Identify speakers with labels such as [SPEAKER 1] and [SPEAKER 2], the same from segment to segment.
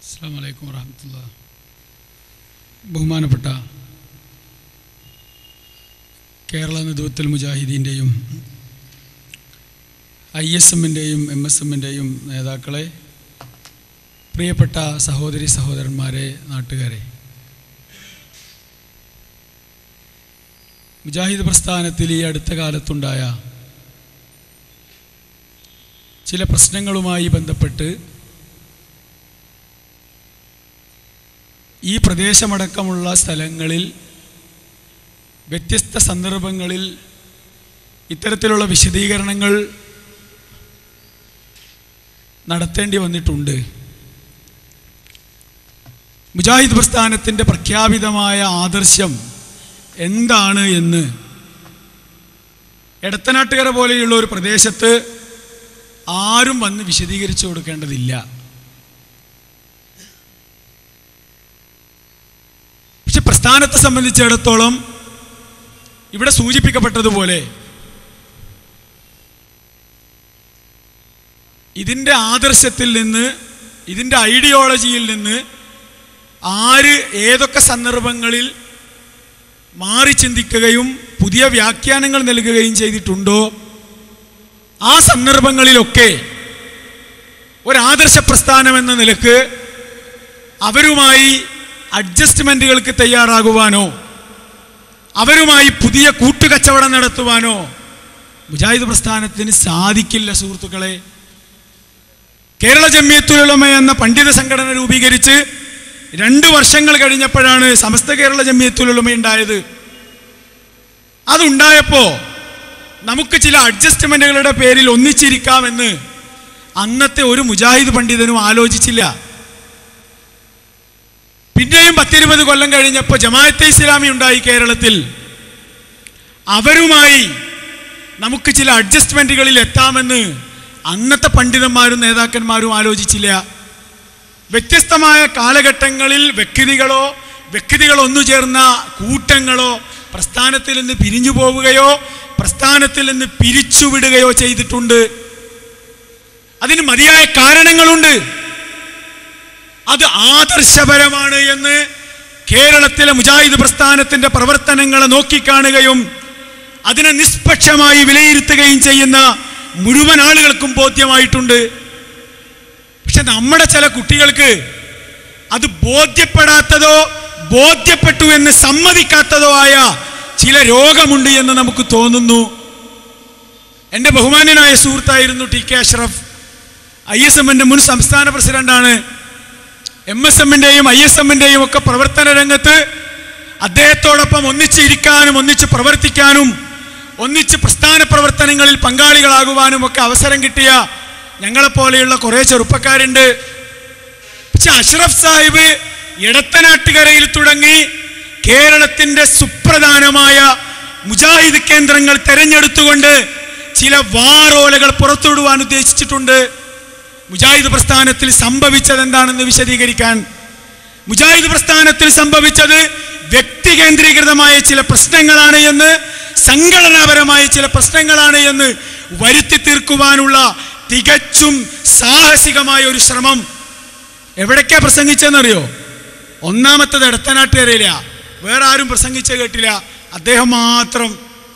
[SPEAKER 1] അസ്സാം വലൈക്കും വറഹമത്തുള്ള ബഹുമാനപ്പെട്ട കേരള നേതൃത്വത്തിൽ മുജാഹിദീൻ്റെയും ഐ എസ് എമ്മിൻ്റെയും എം എസ് എമ്മിൻ്റെയും നേതാക്കളെ പ്രിയപ്പെട്ട സഹോദരി സഹോദരന്മാരെ നാട്ടുകാരെ മുജാഹിദ് പ്രസ്ഥാനത്തിൽ ഈ അടുത്ത കാലത്തുണ്ടായ ചില പ്രശ്നങ്ങളുമായി ബന്ധപ്പെട്ട് ഈ പ്രദേശമടക്കമുള്ള സ്ഥലങ്ങളിൽ വ്യത്യസ്ത സന്ദർഭങ്ങളിൽ ഇത്തരത്തിലുള്ള വിശദീകരണങ്ങൾ നടത്തേണ്ടി വന്നിട്ടുണ്ട് മുജാഹിദ് പ്രസ്ഥാനത്തിൻ്റെ പ്രഖ്യാപിതമായ ആദർശം എന്താണ് എന്ന് എടത്തനാട്ടുകര പോലെയുള്ള ഒരു പ്രദേശത്ത് ആരും വന്ന് വിശദീകരിച്ചു കൊടുക്കേണ്ടതില്ല പക്ഷെ പ്രസ്ഥാനത്തെ സംബന്ധിച്ചിടത്തോളം ഇവിടെ സൂചിപ്പിക്കപ്പെട്ടതുപോലെ ഇതിൻ്റെ ആദർശത്തിൽ നിന്ന് ഇതിൻ്റെ ഐഡിയോളജിയിൽ നിന്ന് ആര് ഏതൊക്കെ സന്ദർഭങ്ങളിൽ മാറി ചിന്തിക്കുകയും പുതിയ വ്യാഖ്യാനങ്ങൾ നൽകുകയും ചെയ്തിട്ടുണ്ടോ ആ സന്ദർഭങ്ങളിലൊക്കെ ഒരാദർശ പ്രസ്ഥാനം എന്ന നിലക്ക് അവരുമായി അഡ്ജസ്റ്റ്മെൻറ്റുകൾക്ക് തയ്യാറാകുവാനോ അവരുമായി പുതിയ കൂട്ടുകച്ചവടം നടത്തുവാനോ മുജാഹിദ് പ്രസ്ഥാനത്തിന് സാധിക്കില്ല സുഹൃത്തുക്കളെ കേരള ജമ്മിയത്തുലമ എന്ന പണ്ഡിത സംഘടന രൂപീകരിച്ച് രണ്ട് വർഷങ്ങൾ കഴിഞ്ഞപ്പോഴാണ് സമസ്ത കേരള ജമ്മിയത്തുലമ ഉണ്ടായത് അതുണ്ടായപ്പോൾ നമുക്ക് ചില അഡ്ജസ്റ്റ്മെൻറ്റുകളുടെ പേരിൽ ഒന്നിച്ചിരിക്കാമെന്ന് അന്നത്തെ ഒരു മുജാഹിദ് പണ്ഡിതനും ആലോചിച്ചില്ല പിന്നെയും പത്തിരുപത് കൊല്ലം കഴിഞ്ഞപ്പോൾ ജമാഅത്തെ ഇസ്ലാമി ഉണ്ടായി കേരളത്തിൽ അവരുമായി നമുക്ക് ചില അഡ്ജസ്റ്റ്മെൻറ്റുകളിൽ എത്താമെന്ന് അന്നത്തെ പണ്ഡിതന്മാരും നേതാക്കന്മാരും ആലോചിച്ചില്ല വ്യത്യസ്തമായ കാലഘട്ടങ്ങളിൽ വ്യക്തികളോ വ്യക്തികൾ ഒന്നു ചേർന്ന കൂട്ടങ്ങളോ പ്രസ്ഥാനത്തിൽ നിന്ന് പിരിഞ്ഞു പോവുകയോ പ്രസ്ഥാനത്തിൽ നിന്ന് പിരിച്ചുവിടുകയോ ചെയ്തിട്ടുണ്ട് അതിന് മതിയായ കാരണങ്ങളുണ്ട് അത് ആദർശപരമാണ് എന്ന് കേരളത്തിലെ മുജാഹിദ് പ്രസ്ഥാനത്തിന്റെ പ്രവർത്തനങ്ങളെ നോക്കിക്കാണുകയും അതിനെ നിഷ്പക്ഷമായി വിലയിരുത്തുകയും ചെയ്യുന്ന മുഴുവൻ ആളുകൾക്കും ബോധ്യമായിട്ടുണ്ട് പക്ഷെ നമ്മുടെ ചില കുട്ടികൾക്ക് അത് ബോധ്യപ്പെടാത്തതോ ബോധ്യപ്പെട്ടു എന്ന് സമ്മതിക്കാത്തതോ ആയ ചില രോഗമുണ്ട് എന്ന് നമുക്ക് തോന്നുന്നു എൻ്റെ ബഹുമാന്യനായ സുഹൃത്തായിരുന്നു T K Ashraf I S എമ്മിൻ്റെ മുൻ സംസ്ഥാന പ്രസിഡന്റാണ് എം എസ് എമ്മിൻ്റെയും ഐ എസ് എമ്മിൻ്റെയും ഒക്കെ പ്രവർത്തന രംഗത്ത് അദ്ദേഹത്തോടൊപ്പം ഒന്നിച്ചിരിക്കാനും ഒന്നിച്ച് പ്രവർത്തിക്കാനും ഒന്നിച്ച് പ്രസ്ഥാന പ്രവർത്തനങ്ങളിൽ പങ്കാളികളാകുവാനും ഒക്കെ അവസരം കിട്ടിയ ഞങ്ങളെപ്പോലെയുള്ള കുറേ ചെറുപ്പക്കാരുണ്ട് പക്ഷെ അഷ്റഫ് സാഹിബ് ഇടത്തനാട്ടുകരയിൽ തുടങ്ങി കേരളത്തിന്റെ സുപ്രധാനമായ മുജാഹിദ് കേന്ദ്രങ്ങൾ തെരഞ്ഞെടുത്തുകൊണ്ട് ചില വാറോലകൾ പുറത്തുവിടുവാൻ ഉദ്ദേശിച്ചിട്ടുണ്ട് മുജാഹിദ് പ്രസ്ഥാനത്തിൽ സംഭവിച്ചത് എന്താണെന്ന് വിശദീകരിക്കാൻ മുജാഹിദ് പ്രസ്ഥാനത്തിൽ സംഭവിച്ചത് വ്യക്തി കേന്ദ്രീകൃതമായ ചില പ്രശ്നങ്ങളാണ് എന്ന് സംഘടനാപരമായ ചില പ്രശ്നങ്ങളാണ് എന്ന് വരുത്തി തീർക്കുവാനുള്ള തികച്ചും സാഹസികമായ ഒരു ശ്രമം എവിടേക്കാ പ്രസംഗിച്ചെന്നറിയോ ഒന്നാമത്തത് എടത്തനാട്ടുകരയില വേറെ ആരും പ്രസംഗിച്ച കേട്ടില്ല അദ്ദേഹം മാത്രം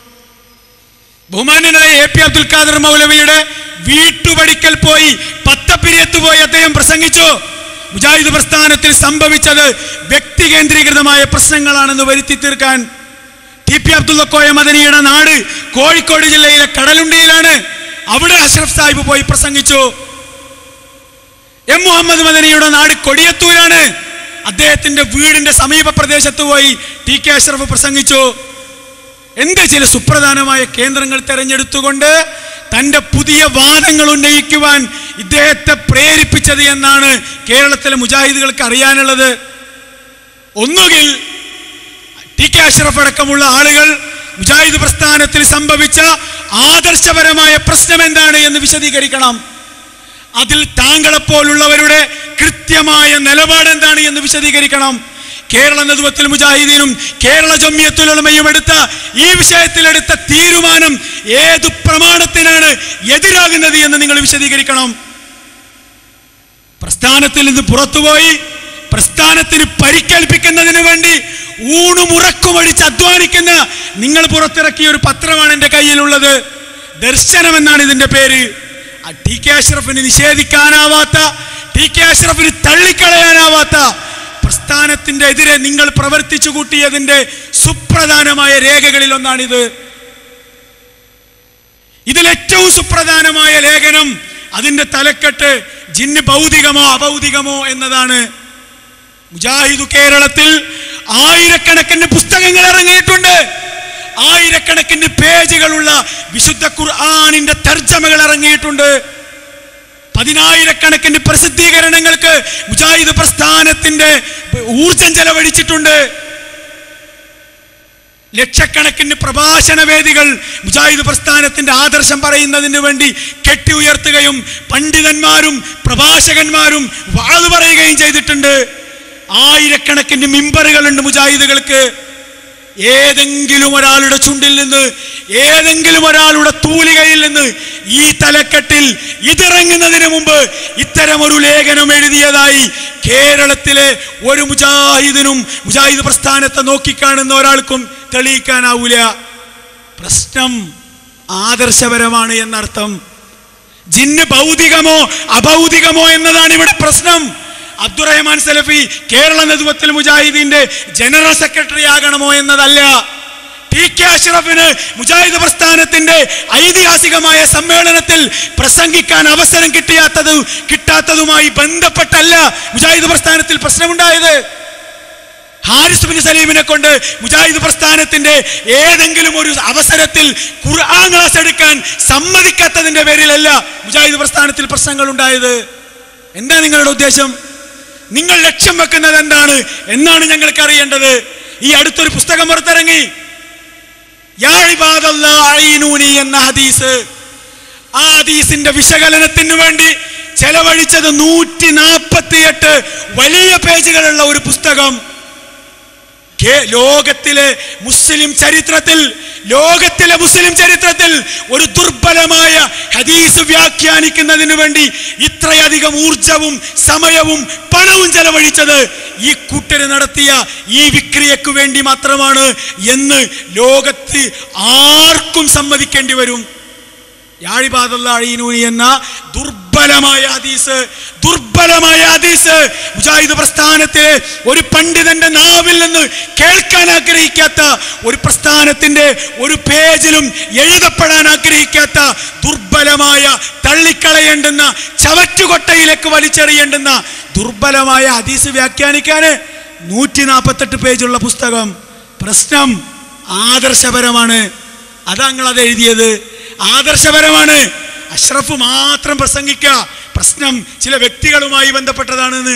[SPEAKER 1] ബഹുമാന്യനായ എ പി അബ്ദുൽ ഖാദർ മൗലവിയുടെ വീട്ടുപടിക്കൽ പോയി പത്തപ്പിരിയത്ത് പോയി അദ്ദേഹം പ്രസംഗിച്ചു മുജാഹിദ് പ്രസ്ഥാനത്തിൽ സംഭവിച്ചത് വ്യക്തി കേന്ദ്രീകൃതമായ പ്രശ്നങ്ങളാണെന്ന് വരുത്തി തീർക്കാൻ ടി പി അബ്ദുള്ള കോയ മദനിയുടെ നാട് കോഴിക്കോട് ജില്ലയിലെ കടലുണ്ടിയിലാണ് അവിടെ അഷ്റഫ് സാഹിബ് പോയി പ്രസംഗിച്ചു എം മുഹമ്മദ് മദനിയുടെ നാട് കൊടിയത്തൂരാണ് അദ്ദേഹത്തിന്റെ വീടിന്റെ സമീപ പ്രദേശത്ത് പോയി ടി കെ അഷ്റഫ് പ്രസംഗിച്ചു എന്ത് ചില സുപ്രധാനമായ കേന്ദ്രങ്ങൾ തെരഞ്ഞെടുത്തുകൊണ്ട് തന്റെ പുതിയ വാദങ്ങൾ ഉന്നയിക്കുവാൻ ഇദ്ദേഹത്തെ പ്രേരിപ്പിച്ചത് എന്നാണ് കേരളത്തിലെ മുജാഹിദുകൾക്ക് അറിയാനുള്ളത് ഒന്നുകിൽ ടി കെ അഷ്റഫ് അടക്കമുള്ള ആളുകൾ മുജാഹിദ് പ്രസ്ഥാനത്തിൽ സംഭവിച്ച ആദർശപരമായ പ്രശ്നം എന്താണ് എന്ന് വിശദീകരിക്കണം അതിൽ താങ്കളെപ്പോലുള്ളവരുടെ കൃത്യമായ നിലപാട് എന്താണ് എന്ന് വിശദീകരിക്കണം കേരള നേതൃത്വത്തിൽ മുജാഹിദീനും കേരള ജമ്മിയത്തുലമയും എടുത്ത ഈ വിഷയത്തിൽ എടുത്ത തീരുമാനം ഏതു പ്രമാണത്തിനാണ് എതിരാകുന്നത് എന്ന് നിങ്ങൾ വിശദീകരിക്കണം പ്രസ്ഥാനത്തിൽ നിന്ന് പുറത്തുപോയി പ്രസ്ഥാനത്തിന് പരിക്കേൽപ്പിക്കുന്നതിന് വേണ്ടി ഊണുമുറക്കുമടിച്ച് അധ്വാനിക്കുന്ന നിങ്ങൾ പുറത്തിറക്കിയ ഒരു പത്രമാണ് എൻ്റെ കയ്യിലുള്ളത് ദർശനം എന്നാണ് ഇതിന്റെ പേര് ആ ടി കെ അഷ്റഫിന് നിഷേധിക്കാനാവാത്ത ടി കെ അഷ്റഫിന് തള്ളിക്കളയാനാവാത്ത പ്രസ്ഥാനത്തിന്റെ എതിരെ നിങ്ങൾ പ്രവർത്തിച്ചു കൂട്ടിയതിന്റെ സുപ്രധാനമായ രേഖകളിൽ ഒന്നാണിത് ഇതിൽ ഏറ്റവും സുപ്രധാനമായ ലേഖനം അതിന്റെ തലക്കെട്ട് ജിന്ന് ഭൗതികമോ അഭൗതികമോ എന്നതാണ് മുജാഹിദു കേരളത്തിൽ ആയിരക്കണക്കിന് പുസ്തകങ്ങൾ ഇറങ്ങിയിട്ടുണ്ട് ആയിരക്കണക്കിന് പേജുകളുള്ള വിശുദ്ധ ഖുർആാനിന്റെ തർജ്ജമകൾ ഇറങ്ങിയിട്ടുണ്ട് പതിനായിരക്കണക്കിന് പ്രസിദ്ധീകരണങ്ങൾക്ക് മുജാഹിദ് പ്രസ്ഥാനത്തിന്റെ ഊർജം ചെലവഴിച്ചിട്ടുണ്ട് ലക്ഷക്കണക്കിന് പ്രഭാഷണ വേദികൾ മുജാഹിദ് പ്രസ്ഥാനത്തിന്റെ ആദർശം പറയുന്നതിന് വേണ്ടി കെട്ടി ഉയർത്തുകയും പണ്ഡിതന്മാരും പ്രഭാഷകന്മാരും വാത് പറയുകയും ചെയ്തിട്ടുണ്ട് ആയിരക്കണക്കിന് മിമ്പറുകളുണ്ട് മുജാഹിദുകൾക്ക് ഏതെങ്കിലും ഒരാളുടെ ചുണ്ടിൽ നിന്ന് ഏതെങ്കിലും ഒരാളുടെ തൂലികയിൽ നിന്ന് ഈ തലക്കെട്ടിൽ ഇതിറങ്ങുന്നതിന് മുമ്പ് ഇത്തരം ഒരു ലേഖനം എഴുതിയതായി കേരളത്തിലെ ഒരു മുജാഹിദിനും മുജാഹിദ് പ്രസ്ഥാനത്തെ നോക്കിക്കാണുന്ന ഒരാൾക്കും തെളിയിക്കാനാവൂല പ്രശ്നം ആദർശപരമാണ് എന്നർത്ഥം ജിന്ന് ഭൗതികമോ അഭൗതികമോ എന്നതാണ് ഇവിടെ പ്രശ്നം അബ്ദുറഹ്മാൻ സലഫി കേരള നേതൃത്വത്തിൽ മുജാഹിദീന്റെ ജനറൽ സെക്രട്ടറി ആകണമോ എന്നതല്ല ടി കെ അഷ്റഫിന് മുജാഹിദ് പ്രസ്ഥാനത്തിന്റെ ഐതിഹാസികമായ സമ്മേളനത്തിൽ പ്രസംഗിക്കാൻ അവസരം കിട്ടിയാത്തത് കിട്ടാത്തതുമായി ബന്ധപ്പെട്ടല്ല മുജാഹിദ് പ്രസ്ഥാനത്തിൽ പ്രശ്നമുണ്ടായത് ഹാരിസ് ബിൻ സലീമിനെ കൊണ്ട് മുജാഹിദ് പ്രസ്ഥാനത്തിന്റെ ഏതെങ്കിലും ഒരു അവസരത്തിൽ ഖുർആൻ ക്ലാസ് എടുക്കാൻ സമ്മതിക്കാത്തതിന്റെ പേരിലല്ല മുജാഹിദ് പ്രസ്ഥാനത്തിൽ പ്രശ്നങ്ങൾ ഉണ്ടായത് എന്താ നിങ്ങളുടെ ഉദ്ദേശം നിങ്ങൾ ലക്ഷ്യം വെക്കുന്നത് എന്താണ് എന്നാണ് ഞങ്ങൾക്ക് അറിയേണ്ടത് ഈ അടുത്തൊരു പുസ്തകം പുറത്തിറങ്ങി യാ ഇബാദല്ലാ അഈനൂനി എന്ന ഹദീസ് ആ ഹദീസിന്റെ വിശകലനത്തിന് വേണ്ടി ചെലവഴിച്ചത് നൂറ്റി നാൽപ്പത്തിയെട്ട് വലിയ പേജുകളുള്ള ഒരു പുസ്തകം കേ- ലോകത്തിലെ മുസ്ലിം ചരിത്രത്തിൽ ലോകത്തിലെ മുസ്ലിം ചരിത്രത്തിൽ ഒരു ദുർബലമായ ഹദീസ് വ്യാഖ്യാനിക്കുന്നതിന് വേണ്ടി ഇത്രയധികം ഊർജവും സമയവും പണവും ചെലവഴിച്ചത് ഈ കൂട്ടര് നടത്തിയ ഈ വിക്രിയക്ക് വേണ്ടി മാത്രമാണ് എന്ന് ലോകത്ത് ആർക്കും സമ്മതിക്കേണ്ടി വരും യാഴിബാദല്ല അഴീനൂനി എന്ന ദുർബലമായ ഹദീസ് ദുർബലമായ ഹദീസ് മുജാഹിദ് പ്രസ്ഥാനത്തിലെ ഒരു പണ്ഡിതന്റെ നാവിൽ നിന്ന് കേൾക്കാൻ ആഗ്രഹിക്കാത്ത ഒരു പ്രസ്ഥാനത്തിന്റെ ഒരു പേജിലും എഴുതപ്പെടാൻ ആഗ്രഹിക്കാത്ത ദുർബലമായ തള്ളിക്കളയേണ്ടുന്ന ചവറ്റുകൊട്ടയിലേക്ക് വലിച്ചെറിയേണ്ടുന്ന ദുർബലമായ ഹദീസ് വ്യാഖ്യാനിക്കാന് നൂറ്റി നാൽപ്പത്തെട്ട് പേജുള്ള പുസ്തകം പ്രശ്നം ആദർശപരമാണ് അതാ നിങ്ങൾ അത് എഴുതിയത് ആദർശപരമാണ് അഷ്റഫ് മാത്രം പ്രസംഗിക്കുക പ്രശ്നം ചില വ്യക്തികളുമായി ബന്ധപ്പെട്ടതാണെന്ന്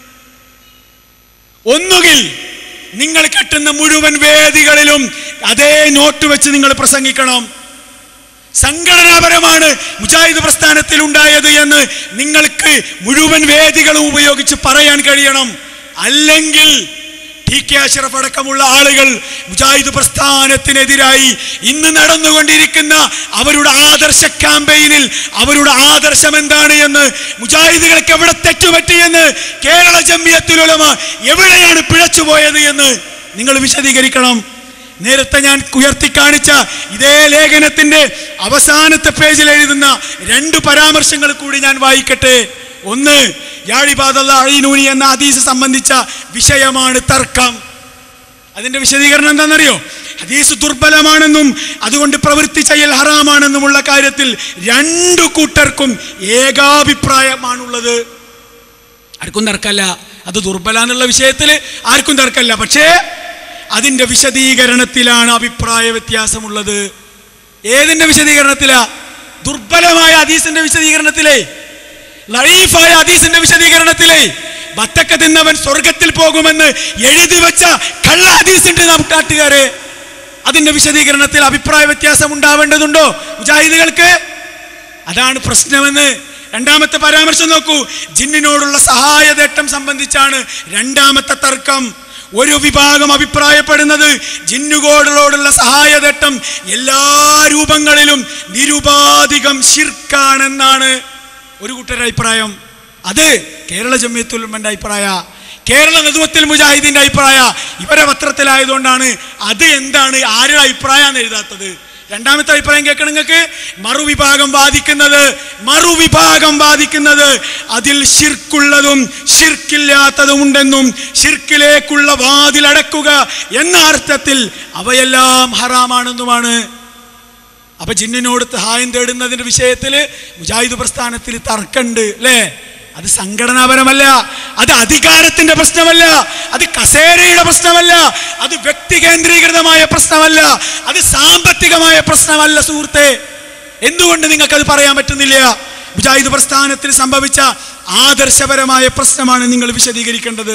[SPEAKER 1] ഒന്നുകിൽ നിങ്ങൾ കെട്ടുന്ന മുഴുവൻ വേദികളിലും അതേ നോട്ട് വെച്ച് നിങ്ങൾ പ്രസംഗിക്കണം സംഘടനാപരമാണ് മുജാഹിദ് പ്രസ്ഥാനത്തിൽ ഉണ്ടായത് എന്ന് നിങ്ങൾക്ക് മുഴുവൻ വേദികളും ഉപയോഗിച്ച് പറയാൻ കഴിയണം അല്ലെങ്കിൽ ടി കെ അഷറഫ് അടക്കമുള്ള ആളുകൾ മുജാഹിദ് പ്രസ്ഥാനത്തിനെതിരായി ഇന്ന് നടന്നുകൊണ്ടിരിക്കുന്ന അവരുടെ ആദർശ ക്യാമ്പയിനിൽ അവരുടെ ആദർശം എന്താണ് എന്ന് മുജാഹിദുകൾക്ക് എവിടെ തെറ്റുപറ്റിയെന്ന് കേരള ജമ്മിയത്തുലമ എവിടെയാണ് പിഴച്ചുപോയത് എന്ന് നിങ്ങൾ വിശദീകരിക്കണം നേരത്തെ ഞാൻ ഉയർത്തി കാണിച്ച ഇതേ ലേഖനത്തിന്റെ അവസാനത്തെ പേജിൽ എഴുതുന്ന രണ്ട് പരാമർശങ്ങൾ കൂടി ഞാൻ വായിക്കട്ടെ ഒന്ന് യാഴിബാദല്ല അഴീനൂനി എന്ന ഹദീസ് സംബന്ധിച്ച വിഷയമാണ് തർക്കം അതിന്റെ വിശദീകരണം എന്താണെന്നറിയോ ഹദീസ് ദുർബലമാണെന്നും അതുകൊണ്ട് പ്രവൃത്തി ചെയ്യൽ ഹറാമാണെന്നുമുള്ള കാര്യത്തിൽ രണ്ടു കൂട്ടർക്കും ഏകാഭിപ്രായമാണുള്ളത് ആർക്കും തർക്കമല്ല അത് ദുർബല എന്നുള്ള വിഷയത്തിൽ ആർക്കും തർക്കമല്ല പക്ഷേ അതിന്റെ വിശദീകരണത്തിലാണ് അഭിപ്രായ വ്യത്യാസമുള്ളത് ഏതിന്റെ വിശദീകരണത്തിലാ ദുർബലമായ ഹദീസിന്റെ വിശദീകരണത്തിലേ ലൈഫായ ഹദീസിന്റെ വിശദീകരണത്തിലേ ബത്തക്ക തിന്നവൻ സ്വർഗത്തിൽ പോകുമെന്ന് എഴുതി വെച്ച കള്ള ഹദീസിന്റെ നാട്ടുകാരെ അതിന്റെ വിശദീകരണത്തിൽ അഭിപ്രായ വ്യത്യാസം ഉണ്ടാവേണ്ടതുണ്ടോ മുജാഹിദുകൾക്ക് അതാണ് പ്രശ്നമെന്ന് രണ്ടാമത്തെ പരാമർശം നോക്കൂ ജിന്നിനോടുള്ള സഹായതേട്ടം സംബന്ധിച്ചാണ് രണ്ടാമത്തെ തർക്കം ഒരു വിഭാഗം അഭിപ്രായപ്പെടുന്നത് ജിന്നുകോടുകളോടുള്ള സഹായതേട്ടം എല്ലാ രൂപങ്ങളിലും നിരുപാധികം ശിർക്കാണെന്നാണ് ഒരു കൂട്ടരുടെ അഭിപ്രായം അത് കേരള ജമ്മിയത്തുലമന്റെ അഭിപ്രായ കേരള നേതൃത്വത്തിൽ മുജാഹിദിന്റെ അഭിപ്രായ ഇവരെ പത്രത്തിലായതുകൊണ്ടാണ് അത് എന്താണ് ആരുടെ അഭിപ്രായം എഴുതാത്തത് രണ്ടാമത്തെ അഭിപ്രായം കേൾക്കണം നിങ്ങൾക്ക് മറുവിഭാഗം വാദിക്കുന്നത് മറുവിഭാഗം വാദിക്കുന്നത് അതിൽ ഷിർക്കുള്ളതും ഷിർക്കില്ലാത്തതും ഉണ്ടെന്നും ഷിർക്കിലേക്കുള്ള വാതിലടക്കുക എന്ന അർത്ഥത്തിൽ അവയെല്ലാം ഹറാമാണെന്നുമാണ് അപ്പൊ ജിന്നിനോട് സഹായം തേടുന്നതിന്റെ വിഷയത്തിൽ മുജാഹിദ് പ്രസ്ഥാനത്തിൽ തർക്കമുണ്ട് അല്ലേ അത് സംഘടനാപരമല്ല അത് അധികാരത്തിന്റെ പ്രശ്നമല്ല അത് കസേരയുടെ പ്രശ്നമല്ല അത് വ്യക്തി കേന്ദ്രീകൃതമായ പ്രശ്നമല്ല അത് സാമ്പത്തികമായ പ്രശ്നമല്ല സുഹൃത്തെ എന്തുകൊണ്ട് നിങ്ങൾക്കത് പറയാൻ പറ്റുന്നില്ല മുജാഹിദ് പ്രസ്ഥാനത്തിൽ സംഭവിച്ച ആദർശപരമായ പ്രശ്നമാണ് നിങ്ങൾ വിശദീകരിക്കേണ്ടത്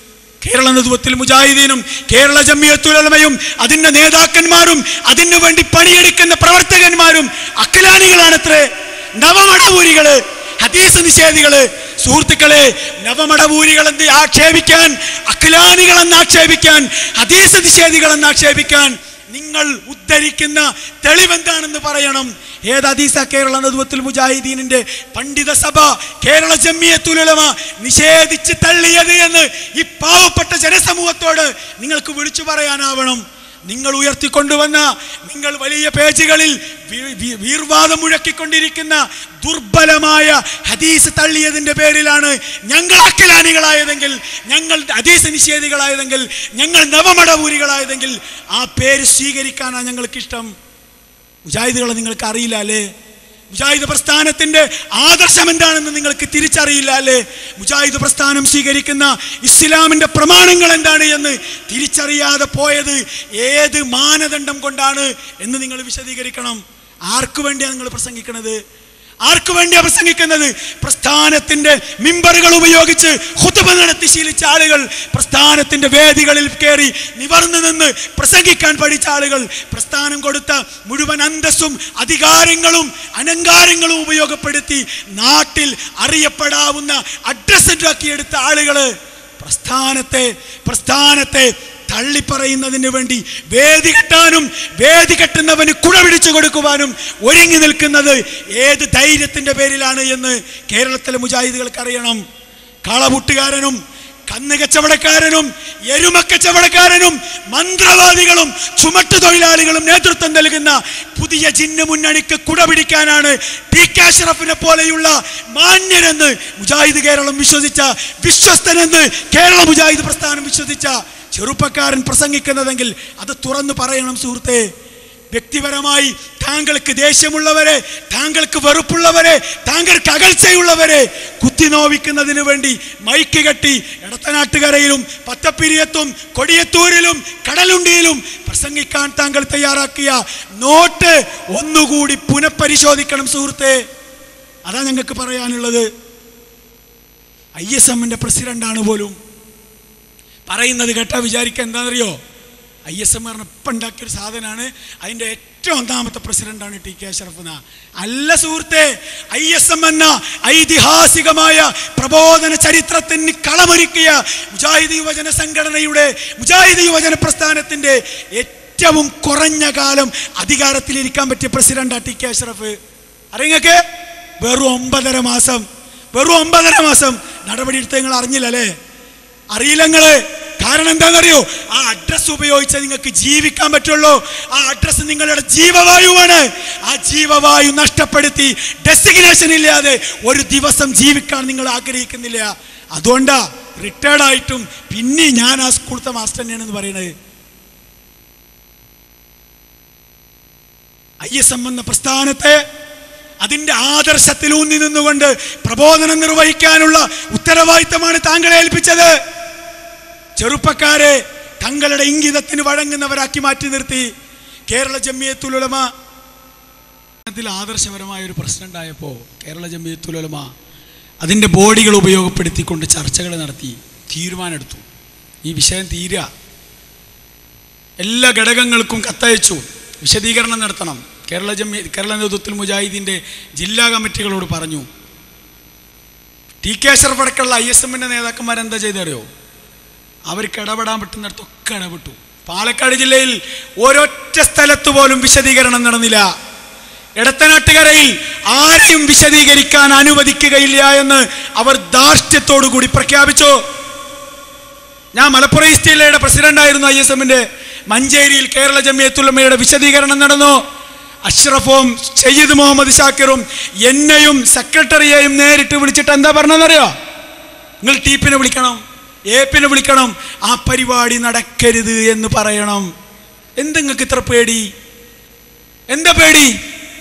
[SPEAKER 1] കേരള നേതൃത്വത്തിൽ മുജാഹിദീനും കേരള ജമ്മിയത്തുലമയും അതിന്റെ നേതാക്കന്മാരും അതിനു വേണ്ടി പണിയെടുക്കുന്ന പ്രവർത്തകന്മാരും അഖിലാനികളാണത്രേ നവമടപൂരികള് ഹദീസ് നിഷേധികള് സുഹൃത്തുക്കളെ നവമടപൂരികളെന്ന് ആക്ഷേപിക്കാൻ അഖിലാനികളെന്ന് ആക്ഷേപിക്കാൻ ഹദീസ് നിഷേധികളെന്ന് ആക്ഷേപിക്കാൻ നിങ്ങൾ ഉദ്ധരിക്കുന്ന തെളിവെന്താണെന്ന് പറയണം ഏത് ഹദീസ കേരള നേതൃത്വത്തിൽ മുജാഹിദീനിന്റെ പണ്ഡിത സഭ കേരള ജമ്മിയത്തുലമ നിഷേധിച്ച് തള്ളിയത് എന്ന് ഈ പാവപ്പെട്ട ജനസമൂഹത്തോട് നിങ്ങൾക്ക് വിളിച്ചു പറയാനാവണം നിങ്ങൾ ഉയർത്തിക്കൊണ്ടുവന്ന നിങ്ങൾ വലിയ പേജുകളിൽ വി- വി- വീർവാദം മുഴക്കിക്കൊണ്ടിരിക്കുന്ന ദുർബലമായ ഹദീസ് തള്ളിയതിന്റെ പേരിലാണ് ഞങ്ങൾ അക്കലാനികളായതെങ്കിൽ ഞങ്ങൾ ഹദീസ് നിഷേധികളായതെങ്കിൽ ഞങ്ങൾ നവമടപൂരികളായതെങ്കിൽ ആ പേര് സ്വീകരിക്കാനാണ് ഞങ്ങൾക്കിഷ്ടം മുജാഹിദുകളെ നിങ്ങൾക്ക് അറിയില്ല അല്ലേ മുജാഹിദ് പ്രസ്ഥാനത്തിന്റെ ആദർശം എന്താണെന്ന് നിങ്ങൾക്ക് തിരിച്ചറിയില്ല അല്ലേ മുജാഹിദ് പ്രസ്ഥാനം സ്വീകരിക്കുന്ന ഇസ്ലാമിന്റെ പ്രമാണങ്ങൾ എന്താണ് എന്ന് തിരിച്ചറിയാതെ പോയത് ഏത് മാനദണ്ഡം കൊണ്ടാണ് എന്ന് നിങ്ങൾ വിശദീകരിക്കണം ആർക്കു വേണ്ടിയാണ് നിങ്ങൾ പ്രസംഗിക്കുന്നത് ആർക്കു വേണ്ടിയാ പ്രസംഗിക്കുന്നത് പ്രസ്ഥാനത്തിന്റെ മിമ്പറുകൾ ഉപയോഗിച്ച് ഹുതുബ നടത്തി ശീലിച്ച ആളുകൾ പ്രസ്ഥാനത്തിന്റെ വേദികളിൽ കയറി നിവർന്നു നിന്ന് പ്രസംഗിക്കാൻ പഠിച്ച ആളുകൾ പ്രസ്ഥാനം കൊടുത്ത മുഴുവൻ അന്തസ്സും അധികാരങ്ങളും അനങ്കാരങ്ങളും ഉപയോഗപ്പെടുത്തി നാട്ടിൽ അറിയപ്പെടാവുന്ന അഡ്രസ് ഉണ്ടാക്കിയെടുത്ത ആളുകള് പ്രസ്ഥാനത്തെ പ്രസ്ഥാനത്തെ തള്ളിപ്പറയുന്നതിന് വേണ്ടി വേദി കെട്ടാനും വേദി കെട്ടുന്നവന് കുട പിടിച്ചു കൊടുക്കുവാനും ഒരുങ്ങി നിൽക്കുന്നത് ഏത് ധൈര്യത്തിന്റെ പേരിലാണ് എന്ന് കേരളത്തിലെ മുജാഹിദുകൾക്ക് അറിയണം കളപുട്ടുകാരനും കന്ന് കച്ചവടക്കാരനും എരുമ കച്ചവടക്കാരനും മന്ത്രവാദികളും ചുമട്ടു തൊഴിലാളികളും നേതൃത്വം നൽകുന്ന പുതിയ ചിഹ്ന മുന്നണിക്ക് കുട പിടിക്കാനാണ് ടി കെ അഷ്റഫിനെ പോലെയുള്ള മാന്യനെന്ന് മുജാഹിദ് കേരളം വിശ്വസിച്ച വിശ്വസ്തനെന്ന് കേരള മുജാഹിദ് പ്രസ്ഥാനം വിശ്വസിച്ച ചെറുപ്പക്കാരൻ പ്രസംഗിക്കുന്നതെങ്കിൽ അത് തുറന്നു പറയണം സുഹൃത്തെ വ്യക്തിപരമായി താങ്കൾക്ക് ദേഷ്യമുള്ളവരെ താങ്കൾക്ക് വെറുപ്പുള്ളവരെ താങ്കൾക്ക് അകൽച്ചയുള്ളവരെ കുത്തിനോവിക്കുന്നതിന് വേണ്ടി മൈക്ക് കെട്ടി എടത്തനാട്ടുകരയിലും പത്തപ്പിരിയത്തും കൊടിയത്തൂരിലും കടലുണ്ടിയിലും പ്രസംഗിക്കാൻ താങ്കൾ തയ്യാറാക്കിയ നോട്ട് ഒന്നുകൂടി പുനഃപരിശോധിക്കണം സുഹൃത്തെ അതാ ഞങ്ങൾക്ക് പറയാനുള്ളത് ഐ എസ് എമ്മിന്റെ പ്രസിഡന്റാണ് പോലും പറയുന്നത് കേട്ടാ വിചാരിക്കുക എന്താണെന്നറിയോ ഐ എസ് എം പറഞ്ഞ ഇപ്പം ഉണ്ടാക്കിയൊരു സാധനമാണ് അതിൻ്റെ ഏറ്റവും ഒന്നാമത്തെ പ്രസിഡന്റാണ് ടി കെ അഷറഫ് എന്ന അല്ല സുഹൃത്തെ ഐ എസ് എം എന്ന ഐതിഹാസികമായ പ്രബോധന ചരിത്രത്തിന് കളമൊരുക്കിയ മുജാഹിദ് യുവജന സംഘടനയുടെ മുജാഹിദ് യുവജന പ്രസ്ഥാനത്തിൻ്റെ ഏറ്റവും കുറഞ്ഞ കാലം അധികാരത്തിലിരിക്കാൻ പറ്റിയ പ്രസിഡന്റാണ് ടി കെ അഷറഫ് അറിയങ്ങൾക്ക് വെറും ഒമ്പതര മാസം വെറും ഒമ്പതര മാസം നടപടി എടുത്ത് നിങ്ങൾ അറിഞ്ഞില്ല അല്ലേ അറിയില്ല നിങ്ങള് കാരണം എന്താണെന്നറിയോ ആ അഡ്രസ് ഉപയോഗിച്ച് നിങ്ങൾക്ക് ജീവിക്കാൻ പറ്റുള്ളൂ ആ അഡ്രസ് നിങ്ങളുടെ ജീവവായുവാണ് ആ ജീവവായു നഷ്ടപ്പെടുത്തി ഡെസിഗ്നേഷൻ ഇല്ലാതെ ഒരു ദിവസം ജീവിക്കാൻ നിങ്ങൾ ആഗ്രഹിക്കുന്നില്ല അതുകൊണ്ടാ റിട്ടയർഡ് ആയിട്ടും പിന്നെ ഞാൻ ആ സ്കൂളത്തെ മാസ്റ്റർ തന്നെയാണെന്ന് പറയുന്നത് ഐ എസ് എം എന്ന പ്രസ്ഥാനത്തെ അതിന്റെ ആദർശത്തിൽ ഊന്നി നിന്നുകൊണ്ട് പ്രബോധനം നിർവഹിക്കാനുള്ള ഉത്തരവാദിത്തമാണ് താങ്കളെ ഏൽപ്പിച്ചത് ചെറുപ്പക്കാരെ തങ്ങളുടെ ഇംഗിതത്തിന് വഴങ്ങുന്നവരാക്കി മാറ്റി നിർത്തി കേരള ജമ്മിയത്തുലമ അതിൽ ആദർശപരമായ ഒരു പ്രശ്നം ഉണ്ടായപ്പോൾ കേരള ജമ്മിയത്തുലമ അതിൻ്റെ ബോഡികൾ ഉപയോഗപ്പെടുത്തിക്കൊണ്ട് ചർച്ചകൾ നടത്തി തീരുമാനമെടുത്തു ഈ വിഷയം തീരുക എല്ലാ ഘടകങ്ങൾക്കും കത്തയച്ചു വിശദീകരണം നടത്തണം കേരള ജമ്മി കേരള നേതൃത്വത്തിൽ മുജാഹിദീൻ്റെ ജില്ലാ കമ്മിറ്റികളോട് പറഞ്ഞു ടി കെ അഷറഫ് അടക്കമുള്ള ഐ എസ് എമ്മിൻ്റെ നേതാക്കന്മാർ എന്താ ചെയ്തറിയോ അവർക്ക് ഇടപെടാൻ പറ്റുന്നിടത്തൊക്കെ ഇടപെട്ടു പാലക്കാട് ജില്ലയിൽ ഒരൊറ്റ സ്ഥലത്ത് പോലും വിശദീകരണം നടന്നില്ല എടത്തനാട്ടുകരയിൽ ആരെയും വിശദീകരിക്കാൻ അനുവദിക്കുകയില്ല എന്ന് അവർ ധാർഷ്ട്യത്തോടു കൂടി പ്രഖ്യാപിച്ചു ഞാൻ മലപ്പുറം ഈസ്റ്റ് ജില്ലയുടെ പ്രസിഡന്റായിരുന്നു ഐ എസ് എമ്മിന്റെ മഞ്ചേരിയിൽ കേരള ജമിയത്തുലമയുടെ വിശദീകരണം നടന്നു അഷ്റഫും സയ്യിദ് മുഹമ്മദ് ഷാക്കിറും എന്നെയും സെക്രട്ടറിയെയും നേരിട്ട് വിളിച്ചിട്ട് എന്താ പറഞ്ഞതെന്നറിയോ നിങ്ങൾ ടീപ്പിനെ വിളിക്കണം ഏപ്പിനെ വിളിക്കണം ആ പരിപാടി നടക്കരുത് എന്ന് പറയണം എന്തെങ്ങൾക്ക് ഇത്ര പേടി എന്താ പേടി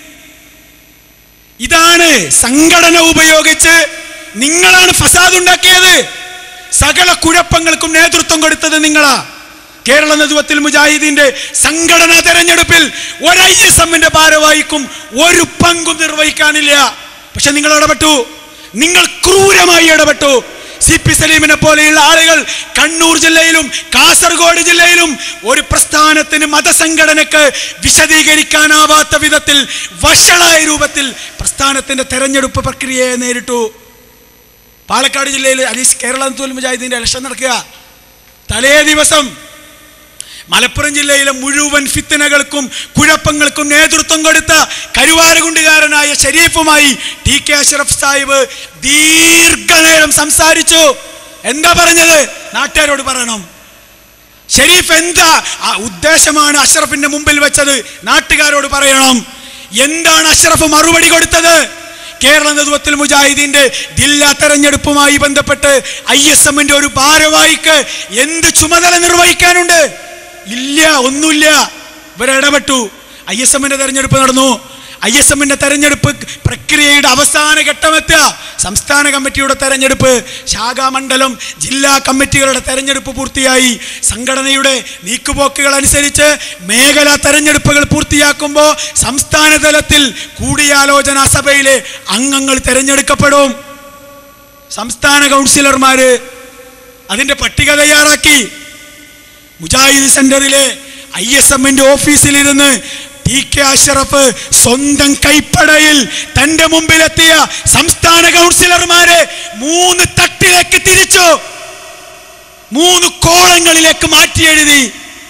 [SPEAKER 1] ഇതാണ് സംഘടന ഉപയോഗിച്ച് നിങ്ങളാണ് ഫസാദ് ഉണ്ടാക്കിയത് സകല കുഴപ്പങ്ങൾക്കും നേതൃത്വം കൊടുത്തത് നിങ്ങളാ കേരള നേതൃത്വത്തിൽ മുജാഹിദീന്റെ സംഘടനാ തെരഞ്ഞെടുപ്പിൽ ഒരു ഐ എസ് എമ്മിന്റെ ഭാരവാഹിക്കും ഒരു പങ്കും നിർവഹിക്കാനില്ല പക്ഷെ നിങ്ങൾ ഇടപെട്ടു നിങ്ങൾ ക്രൂരമായി ഇടപെട്ടു സി പി സലീമിനെ പോലെയുള്ള ആളുകൾ കണ്ണൂർ ജില്ലയിലും കാസർഗോഡ് ജില്ലയിലും ഒരു പ്രസ്ഥാനത്തിന് മതസംഘടനക്ക് വിശദീകരിക്കാനാവാത്ത വിധത്തിൽ വഷളായ രൂപത്തിൽ പ്രസ്ഥാനത്തിന്റെ തെരഞ്ഞെടുപ്പ് പ്രക്രിയയെ നേരിട്ടു പാലക്കാട് ജില്ലയിൽ അലീസ് കേരള തോൽ മുജാഹിദീന്റെ ഇലക്ഷൻ നടക്കുക തലേ ദിവസം മലപ്പുറം ജില്ലയിലെ മുഴുവൻ ഫിത്തനകൾക്കും കുഴപ്പങ്ങൾക്കും നേതൃത്വം കൊടുത്ത കരുവാരകുണ്ടുകാരനായ ഷരീഫുമായി ടി കെ അഷ്റഫ് സാഹിബ് ദീർഘനേരം സംസാരിച്ചു എന്താ പറഞ്ഞത് നാട്ടുകാരോട് പറയണം ഷരീഫ് എന്താ ആ ഉദ്ദേശമാണ് അഷ്റഫിന്റെ മുമ്പിൽ വെച്ചത് നാട്ടുകാരോട് പറയണം എന്താണ് അഷ്റഫ് മറുപടി കൊടുത്തത് കേരള നേതൃത്വത്തിൽ മുജാഹിദീന്റെ ജില്ലാ തെരഞ്ഞെടുപ്പുമായി ബന്ധപ്പെട്ട് ഐ എസ് എമ്മിന്റെ ഒരു ഭാരവാഹിക്ക് എന്ത് ചുമതല നിർവഹിക്കാനുണ്ട് ഇല്ല ഒന്നുമില്ല ഇവരിടപെട്ടു ഐ എസ് എമ്മിന്റെ തെരഞ്ഞെടുപ്പ് നടന്നു ഐ എസ് എമ്മിന്റെ തെരഞ്ഞെടുപ്പ് പ്രക്രിയയുടെ അവസാന ഘട്ടമെത്തുക സംസ്ഥാന കമ്മിറ്റിയുടെ തെരഞ്ഞെടുപ്പ് ശാഖാമണ്ഡലം ജില്ലാ കമ്മിറ്റികളുടെ തെരഞ്ഞെടുപ്പ് പൂർത്തിയായി സംഘടനയുടെ നീക്കുപോക്കുകൾ അനുസരിച്ച് മേഖലാ തെരഞ്ഞെടുപ്പുകൾ പൂർത്തിയാക്കുമ്പോൾ സംസ്ഥാന തലത്തിൽ കൂടിയാലോചനാ സഭയിലെ അംഗങ്ങൾ തെരഞ്ഞെടുക്കപ്പെടും സംസ്ഥാന കൗൺസിലർമാര് അതിന്റെ പട്ടിക തയ്യാറാക്കി മുജാഹിദ് സെന്ററിലെ ഐ എസ് എമ്മിന്റെ ഓഫീസിലിരുന്ന് ടി കെ അഷറഫ് സ്വന്തം കൈപ്പടയിൽ തന്റെ മുമ്പിലെത്തിയ സംസ്ഥാന കൗൺസിലർമാരെ മൂന്ന് തട്ടിലേക്ക് തിരിച്ചു മൂന്ന് കോളങ്ങളിലേക്ക് മാറ്റി എഴുതി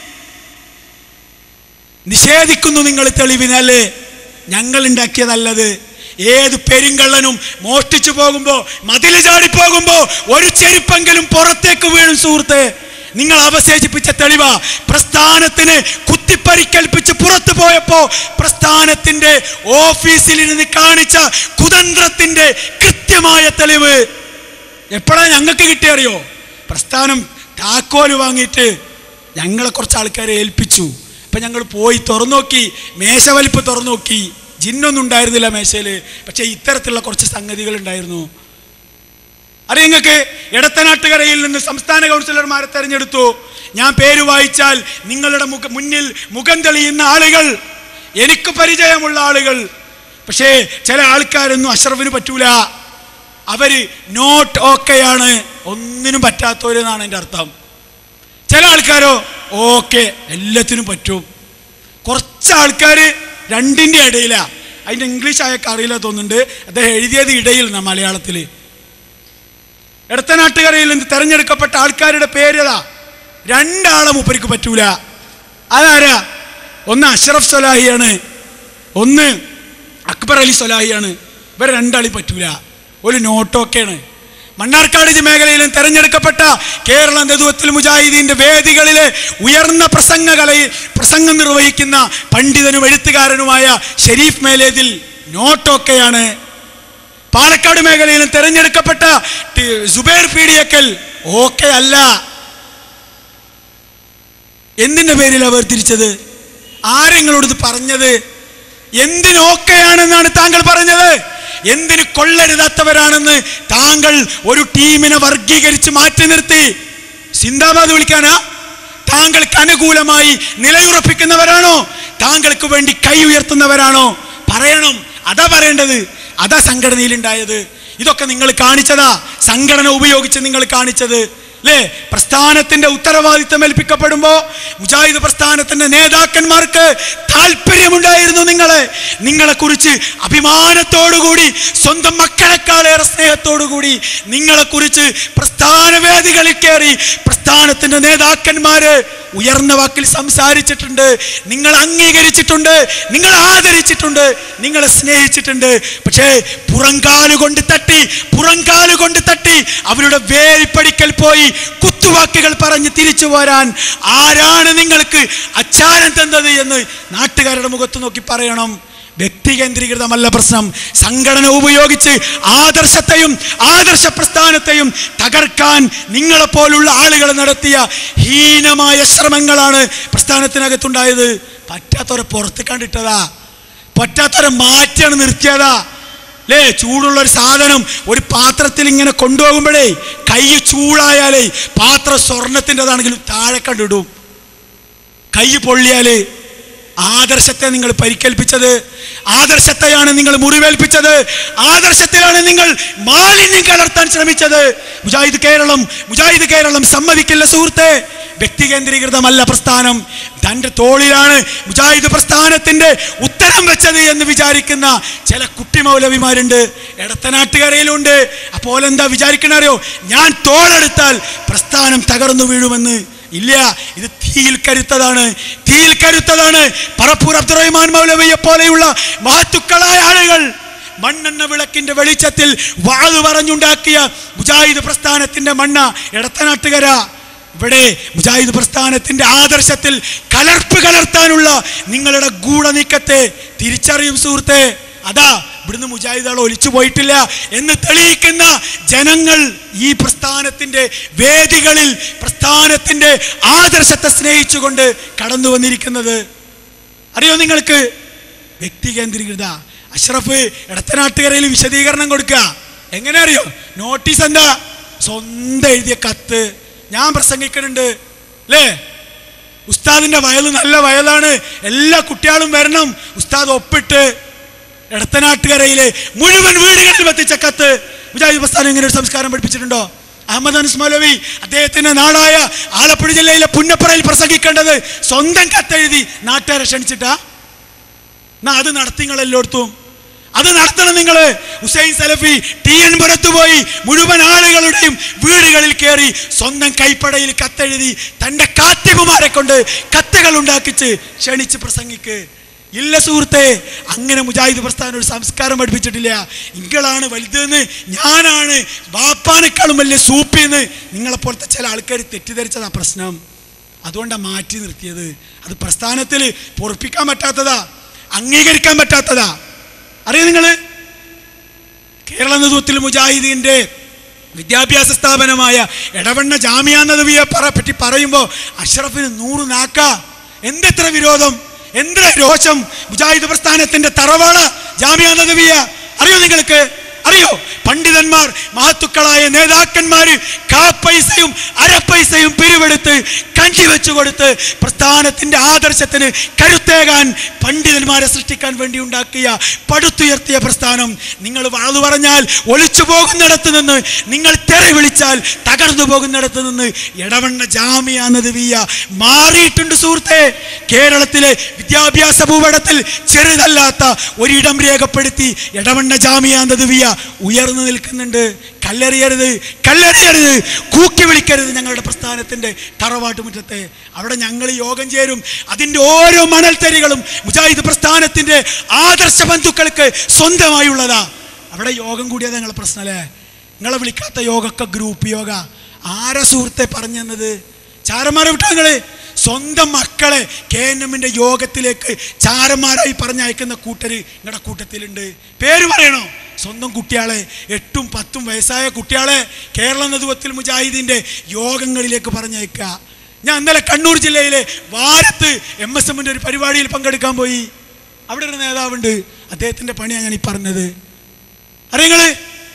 [SPEAKER 1] നിഷേധിക്കുന്നു നിങ്ങൾ തെളിവിനല്ലേ ഞങ്ങൾ ഉണ്ടാക്കിയതല്ലത് ഏത് പെരുങ്കള്ളനും മോഷ്ടിച്ചു പോകുമ്പോ മതിൽ ചാടി പോകുമ്പോ ഒരു ചെരുപ്പെങ്കിലും പുറത്തേക്ക് വീഴും സുഹൃത്തെ നിങ്ങൾ അവശേഷിപ്പിച്ച തെളിവ പ്രസ്ഥാനത്തിന് കുത്തിപ്പരിക്കൽപ്പിച്ച് പുറത്തു പോയപ്പോ പ്രസ്ഥാനത്തിന്റെ ഓഫീസിൽ ഇരുന്ന് കാണിച്ച കുതന്ത്രത്തിന്റെ കൃത്യമായ തെളിവ് എപ്പോഴാ ഞങ്ങൾക്ക് കിട്ടിയറിയോ പ്രസ്ഥാനം താക്കോല് വാങ്ങിയിട്ട് ഞങ്ങളെ കുറച്ച് ആൾക്കാരെ ഏൽപ്പിച്ചു അപ്പൊ ഞങ്ങൾ പോയി തുറന്നു നോക്കി മേശവലിപ്പ് തുറന്നു നോക്കി ജിന്നൊന്നും ഉണ്ടായിരുന്നില്ല മേശയിൽ പക്ഷെ ഇത്തരത്തിലുള്ള കുറച്ച് സംഗതികൾ ഉണ്ടായിരുന്നു അറിയ നിങ്ങൾക്ക് ഇടത്തനാട്ടുകരയിൽ നിന്ന് സംസ്ഥാന കൗൺസിലർമാരെ തെരഞ്ഞെടുത്തു ഞാൻ പേര് വായിച്ചാൽ നിങ്ങളുടെ മുഖ മുന്നിൽ മുഖം തെളിയുന്ന ആളുകൾ എനിക്ക് പരിചയമുള്ള ആളുകൾ പക്ഷേ ചില ആൾക്കാരൊന്നും അഷ്റഫിന് പറ്റൂല അവര് നോട്ട് ഓക്കെയാണ് ഒന്നിനും പറ്റാത്തവരെന്നാണ് എൻ്റെ അർത്ഥം ചില ആൾക്കാരോ ഓക്കെ എല്ലാത്തിനും പറ്റും കുറച്ച് ആൾക്കാർ രണ്ടിൻ്റെ ഇടയിലാ അതിൻ്റെ ഇംഗ്ലീഷ് അയാൾക്ക് അറിയില്ല തോന്നുന്നുണ്ട് അദ്ദേഹം എഴുതിയത് ഇടയിൽ നിന്നാ മലയാളത്തിൽ ഇടത്തനാട്ടുകരയിൽ നിന്ന് തെരഞ്ഞെടുക്കപ്പെട്ട ആൾക്കാരുടെ പേരതാ രണ്ടാളെ മൂപ്പരിക്ക് പറ്റൂല അതാരാ ഒന്ന് അഷ്റഫ് സൊലാഹിയാണ് ഒന്ന് അക്ബർ അലി സൊലാഹിയാണ് ഇവരെ രണ്ടാളി പറ്റൂല ഒരു നോട്ടൊക്കെയാണ് മണ്ണാർക്കാട് ജി മേഖലയിൽ തെരഞ്ഞെടുക്കപ്പെട്ട കേരള നേതൃത്വത്തിൽ മുജാഹിദീന്റെ വേദികളിലെ ഉയർന്ന പ്രസംഗ കലയിൽ പ്രസംഗം നിർവഹിക്കുന്ന പണ്ഡിതനും എഴുത്തുകാരനുമായ ഷെരീഫ് മേലേതിൽ നോട്ടൊക്കെയാണ് പാലക്കാട് മേഖലയിൽ തെരഞ്ഞെടുക്കപ്പെട്ട ടി- സുബൈർ പീഡിയക്കൽ ഓക്കെ അല്ല എന്തിന്റെ പേരിലാണ് വേർതിരിച്ചത് ആരെങ്ങളോട് ഇത് പറഞ്ഞത് എന്തിന് ഓക്കെയാണെന്നാണ് താങ്കൾ പറഞ്ഞത് എന്തിന് കൊള്ളരുതാത്തവരാണെന്ന് താങ്കൾ ഒരു ടീമിനെ വർഗീകരിച്ച് മാറ്റി നിർത്തി സിന്ദാബാദ് വിളിക്കാനാ താങ്കൾക്ക് അനുകൂലമായി നിലയുറപ്പിക്കുന്നവരാണോ താങ്കൾക്ക് വേണ്ടി കൈ ഉയർത്തുന്നവരാണോ പറയണം അതാ പറയേണ്ടത് അതാ സംഘടനയിൽ ഉണ്ടായത് ഇതൊക്കെ നിങ്ങൾ കാണിച്ചതാ സംഘടന ഉപയോഗിച്ച് നിങ്ങൾ കാണിച്ചത് അല്ലേ പ്രസ്ഥാനത്തിന്റെ ഉത്തരവാദിത്തം ഏൽപ്പിക്കപ്പെടുമ്പോ മുജാഹിദ് പ്രസ്ഥാനത്തിന്റെ നേതാക്കന്മാർക്ക് താല്പര്യമുണ്ടായിരുന്നു നിങ്ങളെ നിങ്ങളെ കുറിച്ച് അഭിമാനത്തോടുകൂടി സ്വന്തം മക്കളെക്കാളേറെ സ്നേഹത്തോടുകൂടി നിങ്ങളെ കുറിച്ച് പ്രസ്ഥാന വേദികളിൽ കയറി പ്രസ്ഥാന പ്രസ്ഥാനത്തിന്റെ നേതാക്കന്മാര് ഉയർന്ന വാക്കിൽ സംസാരിച്ചിട്ടുണ്ട് നിങ്ങൾ അംഗീകരിച്ചിട്ടുണ്ട് നിങ്ങൾ ആദരിച്ചിട്ടുണ്ട് നിങ്ങളെ സ്നേഹിച്ചിട്ടുണ്ട് പക്ഷേ പുറങ്കാലുകൊണ്ട് തട്ടി പുറങ്കാലുകൊണ്ട് തട്ടി അവരുടെ വേലിപ്പടിക്കൽ പോയി കുത്തുവാക്കുകൾ പറഞ്ഞ് തിരിച്ചു പോരാൻ ആരാണ് നിങ്ങൾക്ക് അച്ചാരം തന്നത് എന്ന് നാട്ടുകാരുടെ മുഖത്ത് നോക്കി പറയണം വ്യക്തി കേന്ദ്രീകൃതമല്ല പ്രശ്നം സംഘടന ഉപയോഗിച്ച് ആദർശത്തെയും ആദർശ പ്രസ്ഥാനത്തെയും തകർക്കാൻ നിങ്ങളെപ്പോലുള്ള ആളുകൾ നടത്തിയ ഹീനമായ ശ്രമങ്ങളാണ് പ്രസ്ഥാനത്തിനകത്തുണ്ടായത് പറ്റാത്തവരെ പുറത്ത് കണ്ടിട്ടതാ പറ്റാത്തവരെ മാറ്റിയാണ് നിർത്തിയതാ അല്ലേ ചൂടുള്ള ഒരു സാധനം ഒരു പാത്രത്തിൽ ഇങ്ങനെ കൊണ്ടുപോകുമ്പോഴേ കൈ ചൂടായാലേ പാത്രം സ്വർണത്തിൻ്റെതാണെങ്കിലും താഴെ കണ്ടിടും കൈ പൊള്ളിയാല് ആദർശത്തെ നിങ്ങൾ പരിക്കേൽപ്പിച്ചത് ആദർശത്തെയാണ് നിങ്ങൾ മുറിവേൽപ്പിച്ചത് ആദർശത്തിലാണ് നിങ്ങൾ മാലിന്യം കലർത്താൻ ശ്രമിച്ചത് മുജാഹിദ് കേരളം മുജാഹിദ് കേരളം സമ്മതിക്കില്ല സുഹൃത്തെ വ്യക്തി കേന്ദ്രീകൃതമല്ല പ്രസ്ഥാനം തൻ്റെ തോളിലാണ് മുജാഹിദ് പ്രസ്ഥാനത്തിന്റെ ഉത്തരം വെച്ചത് എന്ന് വിചാരിക്കുന്ന ചില കുട്ടി മൗലവിമാരുണ്ട് ഇടത്തനാട്ടുകരയിലുണ്ട് അപ്പോൾ എന്താ വിചാരിക്കണറിയോ ഞാൻ തോളെടുത്താൽ പ്രസ്ഥാനം തകർന്നു വീഴുമെന്ന് ഇല്ല ഇത് തീയിൽ കരുത്തതാണ് തീയിൽ കരുത്തതാണ് പറപ്പൂർ അബ്ദുറഹ്മാൻ മൗലവിയെ പോലെയുള്ള മഹത്തുക്കളായ ആളുകൾ മണ്ണെണ്ണ വിളക്കിന്റെ വെളിച്ചത്തിൽ വാഴ് പറഞ്ഞുണ്ടാക്കിയ മുജാഹിദ് പ്രസ്ഥാനത്തിന്റെ മണ്ണ ഇടത്തനാട്ടുകര ഇവിടെ മുജാഹിദ് പ്രസ്ഥാനത്തിന്റെ ആദർശത്തിൽ കലർപ്പ് കലർത്താനുള്ള നിങ്ങളുടെ ഗൂഢനീക്കത്തെ തിരിച്ചറിയും സുഹൃത്തെ അതാ ഇവിടുന്ന് മുജാഹിദുകൾ ഒലിച്ചു പോയിട്ടില്ല എന്ന് തെളിയിക്കുന്ന ജനങ്ങൾ ഈ പ്രസ്ഥാനത്തിന്റെ വേദികളിൽ പ്രസ്ഥാനത്തിന്റെ ആദർശത്തെ സ്നേഹിച്ചുകൊണ്ട് കടന്നു വന്നിരിക്കുന്നത് അറിയോ നിങ്ങൾക്ക് വ്യക്തി കേന്ദ്രീകൃത അഷ്റഫ് ഇടത്തനാട്ടുകരയിൽ വിശദീകരണം കൊടുക്കുക എങ്ങനെ അറിയോ നോട്ടീസ് എന്താ സ്വന്തം എഴുതിയ കത്ത് ഞാൻ പ്രസംഗിക്കുന്നുണ്ട് അല്ലേ ഉസ്താദിന്റെ വയൽ നല്ല വയലാണ് എല്ലാ കുട്ടികളും വരണം ഉസ്താദ് ഒപ്പിട്ട് ഇടത്തനാട്ടുകരയിലെ മുഴുവൻ വീടുകളിൽ എത്തിച്ച കത്ത് മുജാഹിദ് പ്രസ്ഥാനം ഇങ്ങനെ ഒരു സംസ്കാരം പഠിപ്പിച്ചിട്ടുണ്ടോ അഹമ്മദ് അനസ് മൗലവി അദ്ദേഹത്തിന്റെ നാടായ ആലപ്പുഴ ജില്ലയിലെ പുന്നപ്പറയിൽ പ്രസംഗിക്കേണ്ടത് സ്വന്തം കത്തെഴുതി നാട്ടുകാരെ ക്ഷണിച്ചിട്ടാ എന്നാ അത് നടത്തി നിങ്ങൾ എല്ലായിടത്തും അത് നടത്തണം നിങ്ങൾ ഹുസൈൻ സലഫി ടി എൻ പുറത്തു പോയി മുഴുവൻ ആളുകളുടെയും വീടുകളിൽ കയറി സ്വന്തം കൈപ്പടയിൽ കത്തെഴുതി തൻ്റെ കാത്യകുമാരെ കൊണ്ട് കത്തുകൾ ഉണ്ടാക്കിച്ച് ക്ഷണിച്ച് പ്രസംഗിക്ക് ഇല്ല സുഹൃത്തെ അങ്ങനെ മുജാഹിദ് പ്രസ്ഥാനം ഒരു സംസ്കാരം പഠിപ്പിച്ചിട്ടില്ല ഇങ്ങളാണ് വലുതെന്ന് ഞാനാണ് ബാപ്പാനേക്കാളും വലിയ സൂപ്പിന്ന് നിങ്ങളെപ്പോലത്തെ ചില ആൾക്കാർ തെറ്റിദ്ധരിച്ചതാ പ്രശ്നം അതുകൊണ്ടാണ് മാറ്റി നിർത്തിയത് അത് പ്രസ്ഥാനത്തിൽ പൊറപ്പിക്കാൻ പറ്റാത്തതാ അംഗീകരിക്കാൻ പറ്റാത്തതാ അറിയോ നിങ്ങൾ കേരള നേതൃത്വത്തിൽ മുജാഹിദീൻ്റെ വിദ്യാഭ്യാസ സ്ഥാപനമായ എടവണ്ണ ജാമ്യ നദവിയെ പറ പറ്റി പറയുമ്പോൾ അഷ്റഫിന് നൂറ് നാക്ക എന്തെത്ര വിരോധം എന്ത് രോഷം മുജാഹിദ് പ്രസ്ഥാനത്തിന്റെ തറവാള ജാമ്യ നദവിയ അറിയോ നിങ്ങൾക്ക് അറിയോ പണ്ഡിതന്മാർ മഹത്തുക്കളായ നേതാക്കന്മാര് കാപ്പൈസയും അരപ്പൈസയും പിരിവെടുത്ത് കഞ്ചി വെച്ചു കൊടുത്ത് പ്രസ്ഥാനത്തിന്റെ ആദർശത്തിന് കരുത്തേകാൻ പണ്ഡിതന്മാരെ സൃഷ്ടിക്കാൻ വേണ്ടി ഉണ്ടാക്കിയ പടുത്തുയർത്തിയ പ്രസ്ഥാനം നിങ്ങൾ വാതു പറഞ്ഞാൽ ഒളിച്ചു പോകുന്നിടത്ത് നിന്ന് നിങ്ങൾ തെറി വിളിച്ചാൽ തകർന്നു പോകുന്നിടത്ത് നിന്ന് ഇടവണ്ണ ജാമ്യ നദവിയ മാറിയിട്ടുണ്ട് സുഹൃത്തെ കേരളത്തിലെ വിദ്യാഭ്യാസ ഭൂപടത്തിൽ ചെറുതല്ലാത്ത ഒരിടം രേഖപ്പെടുത്തി ഇടവണ്ണ ജാമ്യ നദവിയ ഉയർന്നു നിൽക്കുന്നുണ്ട് കല്ലെറിയരുത് കല്ലെറിയരുത് കൂക്കി വിളിക്കരുത് ഞങ്ങളുടെ പ്രസ്ഥാനത്തിന്റെ തറവാട്ട് മുറ്റത്തെ അവിടെ ഞങ്ങൾ യോഗം ചേരും അതിൻ്റെ ഓരോ മണൽത്തരികളും മുജാഹിദ് പ്രസ്ഥാനത്തിന്റെ ആദർശ ബന്ധുക്കൾക്ക് സ്വന്തമായുള്ളതാ അവിടെ യോഗം കൂടിയത് ഞങ്ങളെ പ്രശ്നമല്ലേ നിങ്ങളെ വിളിക്കാത്ത യോഗമൊക്കെ ഗ്രൂപ്പ് യോഗ ആരാ സുഹൃത്തെ പറഞ്ഞു തന്നത് ചാരന്മാരെ വിട്ടോ നിങ്ങള് സ്വന്തം മക്കളെ കെ എൻ എമ്മിന്റെ യോഗത്തിലേക്ക് ചാരന്മാരായി പറഞ്ഞയക്കുന്ന കൂട്ടര് നിങ്ങളുടെ കൂട്ടത്തിലുണ്ട് പേര് പറയണോ സ്വന്തം കുട്ടിയാളെ എട്ടും പത്തും വയസ്സായ കുട്ടിയാളെ കേരള നേതൃത്വത്തിൽ മുജാഹിദിന്റെ യോഗങ്ങളിലേക്ക് പറഞ്ഞയക്കുക ഞാൻ ഇന്നലെ കണ്ണൂർ ജില്ലയിലെ വാരത്ത് എം എസ് എമ്മിന്റെ ഒരു പരിപാടിയിൽ പങ്കെടുക്കാൻ പോയി അവിടെ ഒരു നേതാവുണ്ട് അദ്ദേഹത്തിന്റെ പണിയാണ് ഞാൻ ഈ പറഞ്ഞത് അറിയങ്ങള്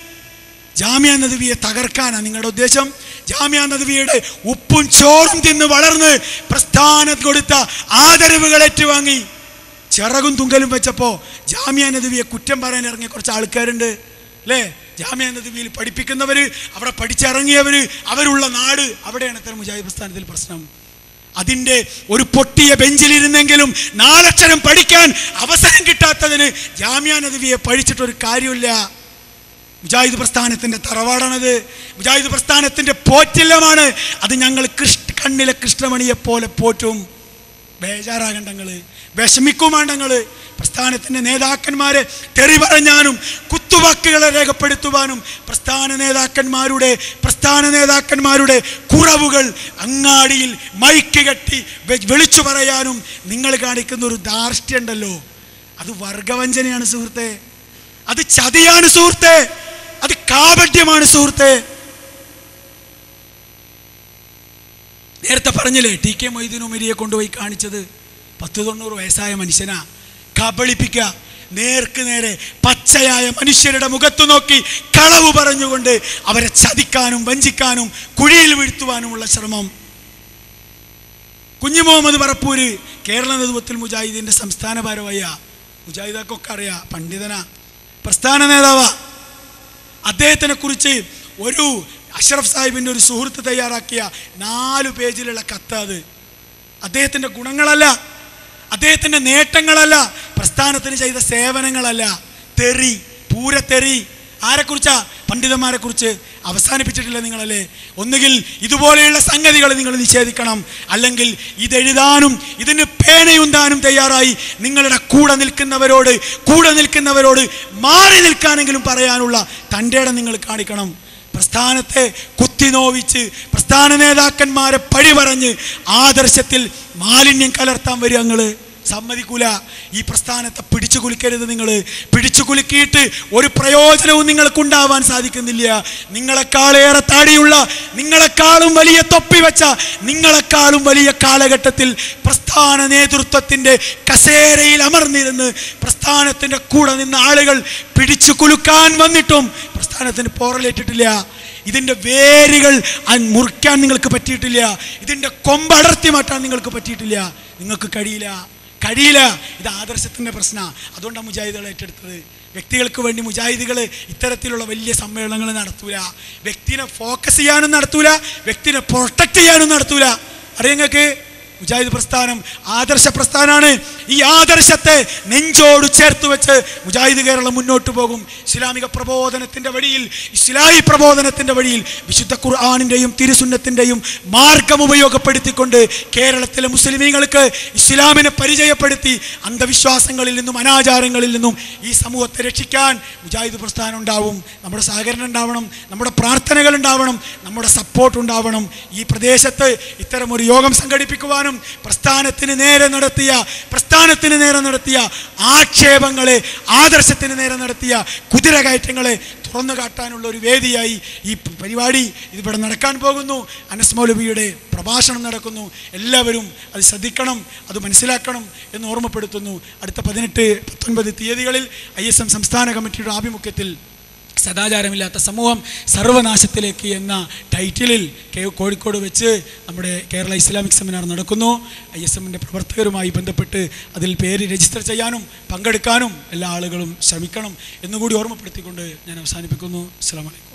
[SPEAKER 1] ജാമ്യ നദവിയെ തകർക്കാനാണ് നിങ്ങളുടെ ഉദ്ദേശം ജാമ്യ നദവിയുടെ ഉപ്പും ചോറും തിന്ന് വളർന്ന് പ്രസ്ഥാനം കൊടുത്ത ആദരവുകൾ ഏറ്റുവാങ്ങി ചിറകും തുങ്കലും വെച്ചപ്പോൾ ജാമ്യ നദവിയെ കുറ്റം പറയാൻ ഇറങ്ങിയ കുറച്ച് ആൾക്കാരുണ്ട് അല്ലേ ജാമ്യ നദവിയിൽ പഠിപ്പിക്കുന്നവർ അവിടെ പഠിച്ചിറങ്ങിയവർ അവരുള്ള നാട് അവിടെയാണ് ഇത്തരം മുജാഹിദ് പ്രസ്ഥാനത്തിൽ പ്രശ്നം അതിൻ്റെ ഒരു പൊട്ടിയ ബെഞ്ചിലിരുന്നെങ്കിലും നാലക്ഷരം പഠിക്കാൻ അവസരം കിട്ടാത്തതിന് ജാമ്യ നദവിയെ പഴിച്ചിട്ടൊരു കാര്യമില്ല മുജാഹിദ് പ്രസ്ഥാനത്തിൻ്റെ തറവാടാണത് മുജാഹിദ് പ്രസ്ഥാനത്തിൻ്റെ പോറ്റില്ലമാണ് അത് ഞങ്ങൾ കൃഷ്ണ കണ്ണിലെ കൃഷ്ണമണിയെ പോലെ പോറ്റും ബേജാറാകണ്ടങ്ങള് വിഷമിക്കുമാണ്ടങ്ങള് പ്രസ്ഥാനത്തിൻ്റെ നേതാക്കന്മാരെ തെറി പറഞ്ഞാനും കുത്തുവാക്കുകളെ രേഖപ്പെടുത്തുവാനും പ്രസ്ഥാന നേതാക്കന്മാരുടെ പ്രസ്ഥാന നേതാക്കന്മാരുടെ കുറവുകൾ അങ്ങാടിയിൽ മൈക്ക് കെട്ടി വെ- വിളിച്ചു പറയാനും നിങ്ങൾ കാണിക്കുന്ന ഒരു ധാർഷ്ട്യമുണ്ടല്ലോ അത് വർഗവഞ്ചനയാണ് സുഹൃത്തെ അത് ചതിയാണ് സുഹൃത്തെ അത് കാപട്യമാണ് സുഹൃത്തെ നേരത്തെ പറഞ്ഞില്ലേ ടി കെ മൊയ്തീൻ ഉമരിയെ കൊണ്ടുപോയി കാണിച്ചത് പത്ത് തൊണ്ണൂറ് വയസ്സായ മനുഷ്യനാ കബളിപ്പിക്കുക നേർക്ക് നേരെ പച്ചയായ മനുഷ്യരുടെ മുഖത്തു നോക്കി കളവ് പറഞ്ഞുകൊണ്ട് അവരെ ചതിക്കാനും വഞ്ചിക്കാനും കുഴിയിൽ വീഴ്ത്തുവാനുമുള്ള ശ്രമം കുഞ്ഞു മുഹമ്മദ് പറപ്പൂര് കേരള നേതൃത്വത്തിൽ മുജാഹിദീൻ്റെ സംസ്ഥാന ഭാരവാഹിയ മുജാഹിദക്കൊക്കെ അറിയാം പണ്ഡിതനാ പ്രസ്ഥാന നേതാവാ അദ്ദേഹത്തിനെ കുറിച്ച് ഒരു അഷ്റഫ് സാഹിബിൻ്റെ ഒരു സുഹൃത്ത് തയ്യാറാക്കിയ നാല് പേജിലുള്ള കത്ത് അത് അദ്ദേഹത്തിൻ്റെ ഗുണങ്ങളല്ല അദ്ദേഹത്തിൻ്റെ നേട്ടങ്ങളല്ല പ്രസ്ഥാനത്തിന് ചെയ്ത സേവനങ്ങളല്ല തെറി പൂരത്തെറി ആരെക്കുറിച്ചാ പണ്ഡിതന്മാരെ കുറിച്ച് അവസാനിപ്പിച്ചിട്ടില്ല നിങ്ങളല്ലേ ഒന്നുകിൽ ഇതുപോലെയുള്ള സംഗതികൾ നിങ്ങൾ നിഷേധിക്കണം അല്ലെങ്കിൽ ഇതെഴുതാനും ഇതിന് പേനയുന്താനും തയ്യാറായി നിങ്ങളുടെ കൂടെ നിൽക്കുന്നവരോട് കൂടെ നിൽക്കുന്നവരോട് മാറി നിൽക്കാനെങ്കിലും പറയാനുള്ള തൻ്റെ ഇടം നിങ്ങൾ കാണിക്കണം പ്രസ്ഥാനത്തെ കുത്തിനോവിച്ച് പ്രസ്ഥാന നേതാക്കന്മാരെ പഴി പറഞ്ഞ് ആദർശത്തിൽ മാലിന്യം കലർത്താൻ വരിക ഞങ്ങള് സമ്മതിക്കൂല ഈ പ്രസ്ഥാനത്തെ പിടിച്ചു കുലുക്കരുത് നിങ്ങൾ പിടിച്ചു കുലുക്കിയിട്ട് ഒരു പ്രയോജനവും നിങ്ങൾക്കുണ്ടാവാൻ സാധിക്കുന്നില്ല നിങ്ങളെക്കാളേറെ താടിയുള്ള നിങ്ങളെക്കാളും വലിയ തൊപ്പി വെച്ച നിങ്ങളെക്കാളും വലിയ കാലഘട്ടത്തിൽ പ്രസ്ഥാന നേതൃത്വത്തിൻ്റെ കസേരയിൽ അമർന്നിരുന്ന് പ്രസ്ഥാനത്തിൻ്റെ കൂടെ നിന്ന ആളുകൾ പിടിച്ചു കുലുക്കാൻ വന്നിട്ടും പ്രസ്ഥാനത്തിന് പോറലേറ്റിട്ടില്ല ഇതിൻ്റെ വേരുകൾ അൻ- മുറിക്കാൻ നിങ്ങൾക്ക് പറ്റിയിട്ടില്ല ഇതിൻ്റെ കൊമ്പടർത്തി മാറ്റാൻ നിങ്ങൾക്ക് പറ്റിയിട്ടില്ല നിങ്ങൾക്ക് കഴിയില്ല കഴിയില്ല ഇത് ആദർശത്തിൻ്റെ പ്രശ്നമാണ് അതുകൊണ്ടാണ് മുജാഹിദുകൾ ഏറ്റെടുത്തത് വ്യക്തികൾക്ക് വേണ്ടി മുജാഹിദുകൾ ഇത്തരത്തിലുള്ള വലിയ സമ്മേളനങ്ങൾ നടത്തൂല വ്യക്തിനെ ഫോക്കസ് ചെയ്യാനും നടത്തൂല വ്യക്തിനെ പ്രൊട്ടക്ട് ചെയ്യാനും നടത്തൂല അറിയാം നിങ്ങൾക്ക് മുജാഹിദ് പ്രസ്ഥാനം ആദർശ പ്രസ്ഥാനമാണ് ഈ ആദർശത്തെ നെഞ്ചോട് ചേർത്ത് വെച്ച് മുജാഹിദ് കേരളം മുന്നോട്ട് പോകും ഇസ്ലാമിക പ്രബോധനത്തിൻ്റെ വഴിയിൽ ഇസ്ലാഹി പ്രബോധനത്തിൻ്റെ വഴിയിൽ വിശുദ്ധ ഖുർആാനിൻ്റെയും തിരുസുന്നത്തിൻ്റെയും മാർഗം ഉപയോഗപ്പെടുത്തിക്കൊണ്ട് കേരളത്തിലെ മുസ്ലിമീങ്ങൾക്ക് ഇസ്ലാമിനെ പരിചയപ്പെടുത്തി അന്ധവിശ്വാസങ്ങളിൽ നിന്നും അനാചാരങ്ങളിൽ നിന്നും ഈ സമൂഹത്തെ രക്ഷിക്കാൻ മുജാഹിദ് പ്രസ്ഥാനം ഉണ്ടാവും നമ്മുടെ സഹകരണം ഉണ്ടാവണം നമ്മുടെ പ്രാർത്ഥനകൾ ഉണ്ടാവണം നമ്മുടെ സപ്പോർട്ട് ഉണ്ടാവണം ഈ പ്രദേശത്ത് ഇത്തരം ഒരു യോഗം സംഘടിപ്പിക്കുവാനും പ്രസ്ഥാനത്തിന് നേരെ നടത്തിയ പ്രസ്ഥാനത്തിന് നേരെ നടത്തിയ ആക്ഷേപങ്ങളെ ആദർശത്തിന് നേരെ നടത്തിയ കുതിരകയറ്റങ്ങളെ തുറന്നു കാട്ടാനുള്ള ഒരു വേദിയായി ഈ പരിപാടി ഇതിവിടെ നടക്കാൻ പോകുന്നു അനസ് മൗലവിയുടെ പ്രഭാഷണം നടക്കുന്നു എല്ലാവരും അത് ശ്രദ്ധിക്കണം അത് മനസ്സിലാക്കണം എന്ന് ഓർമ്മപ്പെടുത്തുന്നു അടുത്ത പതിനെട്ട് പത്തൊൻപത് തീയതികളിൽ ഐ എസ് എം സംസ്ഥാന കമ്മിറ്റിയുടെ ആഭിമുഖ്യത്തിൽ സദാചാരമില്ലാത്ത സമൂഹം സർവനാശത്തിലേക്ക് എന്ന ടൈറ്റിലിൽ കേ- കോഴിക്കോട് വെച്ച് നമ്മുടെ കേരള ഇസ്ലാമിക് സെമിനാർ നടക്കുന്നു ഐ എസ് എമ്മിൻ്റെ പ്രവർത്തകരുമായി ബന്ധപ്പെട്ട് അതിൽ പേര് രജിസ്റ്റർ ചെയ്യാനും പങ്കെടുക്കാനും എല്ലാ ആളുകളും ശ്രമിക്കണം എന്നുകൂടി ഓർമ്മപ്പെടുത്തിക്കൊണ്ട് ഞാൻ അവസാനിപ്പിക്കുന്നു അസ്സാം വലൈക്കും